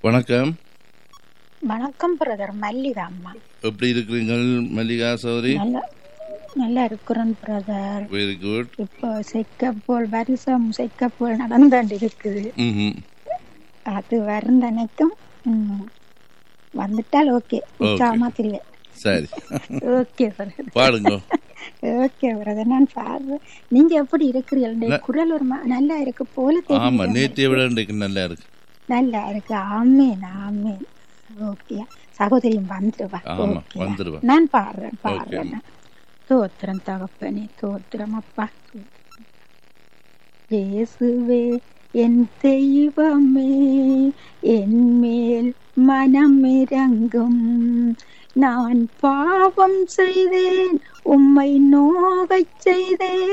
வணக்கம் வணக்கம் பிரதர் மல்லிகா அம்மா எப்படி இருக்கிறீங்கள் மல்லிகா சௌரி நல்லா நல்லா இருக்கிறேன் பிரதர் வெரி குட் இப்போ செக்கப்போல் வருஷம் செக்கப்போல் நடந்தாண்டு இருக்குது ம் அது வருந்தனைக்கும் ம், வந்துட்டால் ஓகே உற்சாகமா தெரியல சரி ஓகே பிரதர் பாடுங்க ஓகே பிரதர் நான் பாடுறேன் நீங்க எப்படி இருக்கிறீர்கள் குரல் ஒரு மா- நல்லா இருக்கு போல ஆமா தெரியும் நேற்றைய விட இன்றைக்கு நல்லா இருக்கு நல்லா இருக்கு ஆமேன் ஆமேன் ஓகே சகோதரியும் வந்துருவா ஆமா ஓகே. வந்துருவா நான் பாடுறேன் ஓகே பாடுறேன் தோத்திரம் தகப்பனே தோத்திரம் அப்பா இயேசுவே என் தெய்வமே என் மேல் மனம் இறங்கும் நான் பாவம் செய்தேன் உம்மை நோகச் செய்தேன்